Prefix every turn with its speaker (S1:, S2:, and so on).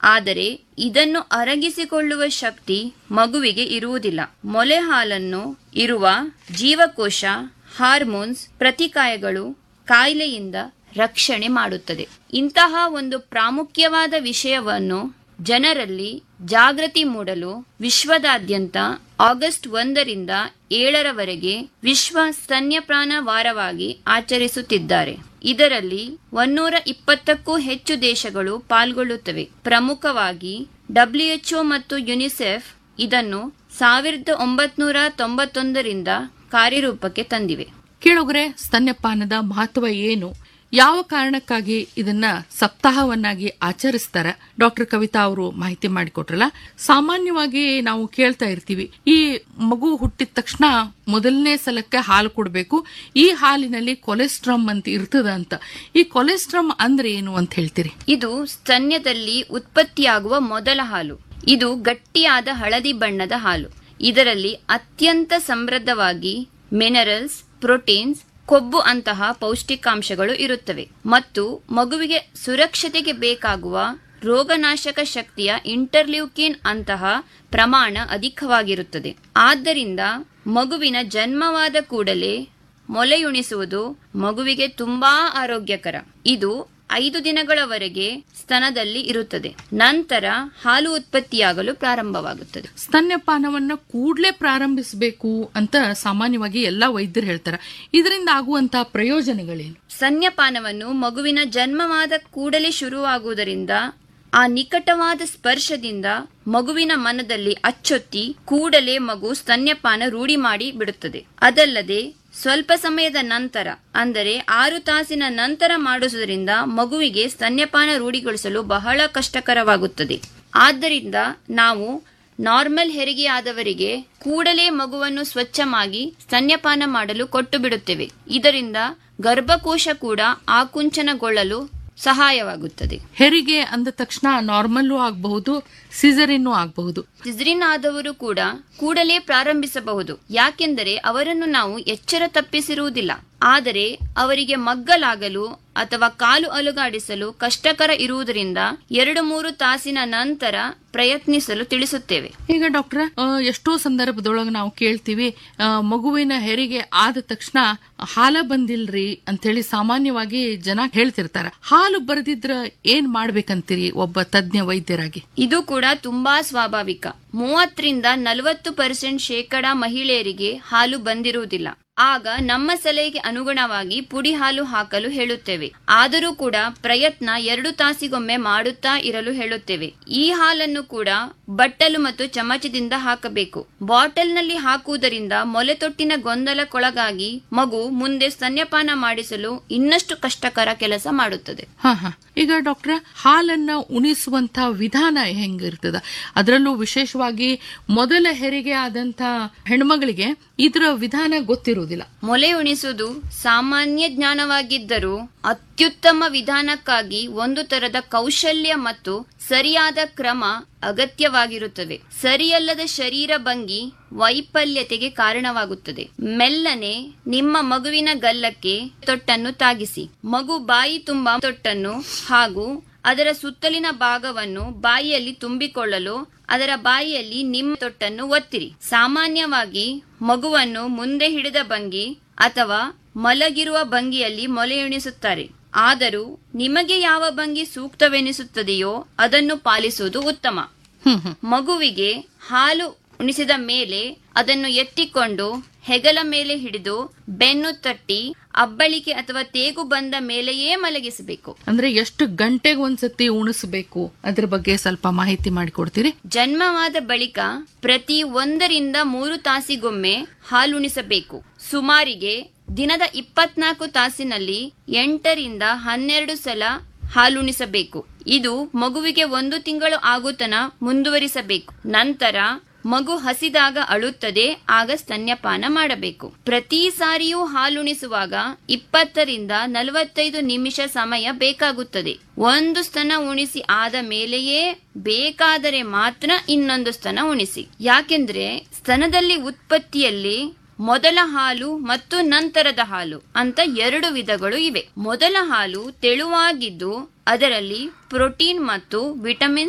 S1: ಆದರೆ ಇದನ್ನು ಅರಗಿಸಿಕೊಳ್ಳುವ ಶಕ್ತಿ ಮಗುವಿಗೆ ಇರುವುದಿಲ್ಲ ಮೊಲೆ ಹಾಲನ್ನು ಇರುವ ಜೀವಕೋಶ ಹಾರ್ಮೋನ್ಸ್ ಪ್ರತಿಕಾಯಗಳು ಕಾಯಿಲೆಯಿಂದ ರಕ್ಷಣೆ ಮಾಡುತ್ತದೆ ಇಂತಹ ಒಂದು ಪ್ರಾಮುಖ್ಯವಾದ ವಿಷಯವನ್ನು ಜನರಲ್ಲಿ ಜಾಗೃತಿ ಮೂಡಲು ವಿಶ್ವದಾದ್ಯಂತ ಆಗಸ್ಟ್ ಒಂದರಿಂದ ಏಳರವರೆಗೆ ವಿಶ್ವ ಸ್ತನ್ಯಪ್ರಾಣ ವಾರವಾಗಿ ಆಚರಿಸುತ್ತಿದ್ದಾರೆ ಇದರಲ್ಲಿ ಒನ್ನೂರ ಇಪ್ಪತ್ತಕ್ಕೂ ಹೆಚ್ಚು ದೇಶಗಳು ಪಾಲ್ಗೊಳ್ಳುತ್ತವೆ ಪ್ರಮುಖವಾಗಿ ಡಬ್ಲ್ಯುಎಚ್ಒ ಮತ್ತು ಯುನಿಸೆಫ್ ಇದನ್ನು ಸಾವಿರದ ಒಂಬತ್ನೂರ ತೊಂಬತ್ತೊಂದರಿಂದ ಕಾರ್ಯರೂಪಕ್ಕೆ ತಂದಿವೆ
S2: ಕೇಳುಗರೆ ಸ್ತನ್ಯಪಾನದ ಮಹತ್ವ ಏನು ಯಾವ ಕಾರಣಕ್ಕಾಗಿ ಇದನ್ನ ಸಪ್ತಾಹವನ್ನಾಗಿ ಆಚರಿಸ್ತಾರ ಡಾಕ್ಟರ್ ಕವಿತಾ ಅವರು ಮಾಹಿತಿ ಮಾಡಿಕೊಟ್ರಲ್ಲ ಸಾಮಾನ್ಯವಾಗಿ ನಾವು ಕೇಳ್ತಾ ಇರ್ತೀವಿ ಈ ಮಗು ಹುಟ್ಟಿದ ತಕ್ಷಣ ಮೊದಲನೇ ಸಲಕ್ಕೆ ಹಾಲು ಕೊಡಬೇಕು ಈ ಹಾಲಿನಲ್ಲಿ ಕೊಲೆಸ್ಟ್ರಾಮ್ ಅಂತ ಇರ್ತದ ಅಂತ ಈ ಕೊಲೆಸ್ಟ್ರಾಮ್ ಅಂದ್ರೆ ಏನು ಅಂತ ಹೇಳ್ತೀರಿ
S1: ಇದು ಸ್ತನ್ಯದಲ್ಲಿ ಉತ್ಪತ್ತಿಯಾಗುವ ಮೊದಲ ಹಾಲು ಇದು ಗಟ್ಟಿಯಾದ ಹಳದಿ ಬಣ್ಣದ ಹಾಲು ಇದರಲ್ಲಿ ಅತ್ಯಂತ ಸಮೃದ್ಧವಾಗಿ ಮಿನರಲ್ಸ್ ಪ್ರೋಟೀನ್ಸ್ ಕೊಬ್ಬು ಅಂತಹ ಪೌಷ್ಟಿಕಾಂಶಗಳು ಇರುತ್ತವೆ ಮತ್ತು ಮಗುವಿಗೆ ಸುರಕ್ಷತೆಗೆ ಬೇಕಾಗುವ ರೋಗನಾಶಕ ಶಕ್ತಿಯ ಇಂಟರ್ಲ್ಯೂಕಿನ್ ಅಂತಹ ಪ್ರಮಾಣ ಅಧಿಕವಾಗಿರುತ್ತದೆ ಆದ್ದರಿಂದ ಮಗುವಿನ ಜನ್ಮವಾದ ಕೂಡಲೇ ಮೊಲೆಯುಣಿಸುವುದು ಮಗುವಿಗೆ ತುಂಬಾ ಆರೋಗ್ಯಕರ ಇದು ಐದು ದಿನಗಳವರೆಗೆ ಸ್ತನದಲ್ಲಿ ಇರುತ್ತದೆ ನಂತರ ಹಾಲು ಉತ್ಪತ್ತಿಯಾಗಲು ಪ್ರಾರಂಭವಾಗುತ್ತದೆ
S2: ಸ್ತನ್ಯಪಾನವನ್ನ ಕೂಡ್ಲೇ ಪ್ರಾರಂಭಿಸಬೇಕು ಅಂತ ಸಾಮಾನ್ಯವಾಗಿ ಎಲ್ಲಾ ವೈದ್ಯರು ಹೇಳ್ತಾರೆ ಇದರಿಂದ ಆಗುವಂತಹ ಪ್ರಯೋಜನಗಳೇನು
S1: ಸ್ತನ್ಯಪಾನವನ್ನು ಮಗುವಿನ ಜನ್ಮವಾದ ಕೂಡಲೇ ಶುರುವಾಗುವುದರಿಂದ ಆ ನಿಕಟವಾದ ಸ್ಪರ್ಶದಿಂದ ಮಗುವಿನ ಮನದಲ್ಲಿ ಅಚ್ಚೊತ್ತಿ ಕೂಡಲೇ ಮಗು ಸ್ತನ್ಯಪಾನ ರೂಢಿ ಮಾಡಿ ಬಿಡುತ್ತದೆ ಅದಲ್ಲದೆ ಸ್ವಲ್ಪ ಸಮಯದ ನಂತರ ಅಂದರೆ ಆರು ತಾಸಿನ ನಂತರ ಮಾಡಿಸುವುದರಿಂದ ಮಗುವಿಗೆ ಸ್ತನ್ಯಪಾನ ರೂಢಿಗೊಳಿಸಲು ಬಹಳ ಕಷ್ಟಕರವಾಗುತ್ತದೆ ಆದ್ದರಿಂದ ನಾವು ನಾರ್ಮಲ್ ಹೆರಿಗೆಯಾದವರಿಗೆ ಕೂಡಲೇ ಮಗುವನ್ನು ಸ್ವಚ್ಛವಾಗಿ ಸ್ತನ್ಯಪಾನ ಮಾಡಲು ಕೊಟ್ಟು ಬಿಡುತ್ತೇವೆ ಇದರಿಂದ ಗರ್ಭಕೋಶ ಕೂಡ ಆಕುಂಚನಗೊಳ್ಳಲು ಸಹಾಯವಾಗುತ್ತದೆ
S2: ಹೆರಿಗೆ ಅಂದ ತಕ್ಷಣ ನಾರ್ಮಲ್ಲು ಆಗಬಹುದು ಸಿಸರಿನ್ನೂ ಆಗಬಹುದು
S1: ಸಿಜರಿನ್ ಆದವರು ಕೂಡ ಕೂಡಲೇ ಪ್ರಾರಂಭಿಸಬಹುದು ಯಾಕೆಂದರೆ ಅವರನ್ನು ನಾವು ಎಚ್ಚರ ತಪ್ಪಿಸಿರುವುದಿಲ್ಲ ಆದರೆ ಅವರಿಗೆ ಮಗ್ಗಲಾಗಲು ಅಥವಾ ಕಾಲು ಅಲುಗಾಡಿಸಲು ಕಷ್ಟಕರ ಇರುವುದರಿಂದ ಎರಡು ಮೂರು ತಾಸಿನ ನಂತರ ಪ್ರಯತ್ನಿಸಲು ತಿಳಿಸುತ್ತೇವೆ
S2: ಈಗ ಡಾಕ್ಟ್ರ ಆ, ಎಷ್ಟೋ ಸಂದರ್ಭದೊಳಗೆ ನಾವು ಕೇಳ್ತೀವಿ ಆ, ಮಗುವಿನ ಹೆರಿಗೆ ಆದ ತಕ್ಷಣ ಹಾಲ ಬಂದಿಲ್ರಿ ಅಂತೇಳಿ ಸಾಮಾನ್ಯವಾಗಿ ಜನ ಹೇಳ್ತಿರ್ತಾರ ಹಾಲು ಬರೆದಿದ್ರ ಏನ್ ಮಾಡ್ಬೇಕಂತೀರಿ ಒಬ್ಬ ತಜ್ಞ ವೈದ್ಯರಾಗಿ
S1: ಇದು ಕೂಡ ತುಂಬಾ ಸ್ವಾಭಾವಿಕ ಮೂವತ್ತರಿಂದ ನಲವತ್ತು ಪರ್ಸೆಂಟ್ ಶೇಕಡ ಮಹಿಳೆಯರಿಗೆ ಹಾಲು ಬಂದಿರುವುದಿಲ್ಲ ಆಗ ನಮ್ಮ ಸಲಹೆಗೆ ಅನುಗುಣವಾಗಿ ಪುಡಿ ಹಾಲು ಹಾಕಲು ಹೇಳುತ್ತೇವೆ ಆದರೂ ಕೂಡ ಪ್ರಯತ್ನ ಎರಡು ತಾಸಿಗೊಮ್ಮೆ ಮಾಡುತ್ತಾ ಇರಲು ಹೇಳುತ್ತೇವೆ ಈ ಹಾಲನ್ನು ಕೂಡ ಬಟ್ಟಲು ಮತ್ತು ಚಮಚದಿಂದ ಹಾಕಬೇಕು ಬಾಟಲ್ನಲ್ಲಿ ಹಾಕುವುದರಿಂದ ಮೊಲೆತೊಟ್ಟಿನ ಗೊಂದಲಕ್ಕೊಳಗಾಗಿ ಮಗು ಮುಂದೆ ಸ್ತನ್ಯಪಾನ ಮಾಡಿಸಲು ಇನ್ನಷ್ಟು ಕಷ್ಟಕರ ಕೆಲಸ ಮಾಡುತ್ತದೆ
S2: ಹಾ ಹಾ ಈಗ ಡಾಕ್ಟ್ರ ಹಾಲನ್ನ ಉಣಿಸುವಂತ ವಿಧಾನ ಹೆಂಗಿರ್ತದ ಅದರಲ್ಲೂ ವಿಶೇಷವಾಗಿ ಮೊದಲ ಹೆರಿಗೆ ಆದಂತ ಹೆಣ್ಮಗಳಿಗೆ ಇದರ ವಿಧಾನ ಗೊತ್ತಿರುವುದಿಲ್ಲ
S1: ಮೊಲೆ ಉಣಿಸುವುದು ಸಾಮಾನ್ಯ ಜ್ಞಾನವಾಗಿದ್ದರೂ ಅತ್ಯುತ್ತಮ ವಿಧಾನಕ್ಕಾಗಿ ಒಂದು ತರದ ಕೌಶಲ್ಯ ಮತ್ತು ಸರಿಯಾದ ಕ್ರಮ ಅಗತ್ಯವಾಗಿರುತ್ತದೆ ಸರಿಯಲ್ಲದ ಶರೀರ ಭಂಗಿ ವೈಫಲ್ಯತೆಗೆ ಕಾರಣವಾಗುತ್ತದೆ ಮೆಲ್ಲನೆ ನಿಮ್ಮ ಮಗುವಿನ ಗಲ್ಲಕ್ಕೆ ತೊಟ್ಟನ್ನು ತಾಗಿಸಿ ಮಗು ಬಾಯಿ ತುಂಬಾ ತೊಟ್ಟನ್ನು ಹಾಗೂ ಅದರ ಸುತ್ತಲಿನ ಭಾಗವನ್ನು ಬಾಯಿಯಲ್ಲಿ ತುಂಬಿಕೊಳ್ಳಲು ಅದರ ಬಾಯಿಯಲ್ಲಿ ನಿಮ್ಮ ತೊಟ್ಟನ್ನು ಒತ್ತಿರಿ ಸಾಮಾನ್ಯವಾಗಿ ಮಗುವನ್ನು ಮುಂದೆ ಹಿಡಿದ ಭಂಗಿ ಅಥವಾ ಮಲಗಿರುವ ಭಂಗಿಯಲ್ಲಿ ಮೊಲೆಯುಣಿಸುತ್ತಾರೆ ಆದರೂ ನಿಮಗೆ ಯಾವ ಭಂಗಿ ಸೂಕ್ತವೆನಿಸುತ್ತದೆಯೋ ಅದನ್ನು ಪಾಲಿಸುವುದು ಉತ್ತಮ
S2: ಹ್ಮ್ ಹ್ಮ್
S1: ಮಗುವಿಗೆ ಹಾಲು ಉಣಿಸಿದ ಮೇಲೆ ಅದನ್ನು ಎತ್ತಿಕೊಂಡು ಹೆಗಲ ಮೇಲೆ ಹಿಡಿದು ಬೆನ್ನು ತಟ್ಟಿ ಅಬ್ಬಳಿಕೆ ಅಥವಾ ತೇಗು ಬಂದ ಮೇಲೆಯೇ ಮಲಗಿಸಬೇಕು
S2: ಅಂದ್ರೆ ಎಷ್ಟು ಗಂಟೆಗೆ ಒಂದ್ಸತಿ ಉಣಿಸ್ಬೇಕು ಅದ್ರ ಬಗ್ಗೆ ಸ್ವಲ್ಪ ಮಾಹಿತಿ ಮಾಡಿಕೊಡ್ತೀರಿ
S1: ಜನ್ಮವಾದ ಬಳಿಕ ಪ್ರತಿ ಒಂದರಿಂದ ಮೂರು ತಾಸಿಗೊಮ್ಮೆ ಹಾಲುಣಿಸಬೇಕು ಸುಮಾರಿಗೆ ದಿನದ ಇಪ್ಪತ್ನಾಲ್ಕು ತಾಸಿನಲ್ಲಿ ಎಂಟರಿಂದ ಹನ್ನೆರಡು ಸಲ ಹಾಲುಣಿಸಬೇಕು ಇದು ಮಗುವಿಗೆ ಒಂದು ತಿಂಗಳು ಆಗುತನ ಮುಂದುವರಿಸಬೇಕು ನಂತರ ಮಗು ಹಸಿದಾಗ ಅಳುತ್ತದೆ ಆಗ ಸ್ತನ್ಯಪಾನ ಮಾಡಬೇಕು ಪ್ರತಿ ಸಾರಿಯೂ ಹಾಲುಣಿಸುವಾಗ ಇಪ್ಪತ್ತರಿಂದ ನಲವತ್ತೈದು ನಿಮಿಷ ಸಮಯ ಬೇಕಾಗುತ್ತದೆ ಒಂದು ಸ್ತನ ಉಣಿಸಿ ಆದ ಮೇಲೆಯೇ ಬೇಕಾದರೆ ಮಾತ್ರ ಇನ್ನೊಂದು ಸ್ತನ ಉಣಿಸಿ ಯಾಕೆಂದ್ರೆ ಸ್ತನದಲ್ಲಿ ಉತ್ಪತ್ತಿಯಲ್ಲಿ ಮೊದಲ ಹಾಲು ಮತ್ತು ನಂತರದ ಹಾಲು ಅಂತ ಎರಡು ವಿಧಗಳು ಇವೆ ಮೊದಲ ಹಾಲು ತೆಳುವಾಗಿದ್ದು ಅದರಲ್ಲಿ ಪ್ರೋಟೀನ್ ಮತ್ತು ವಿಟಮಿನ್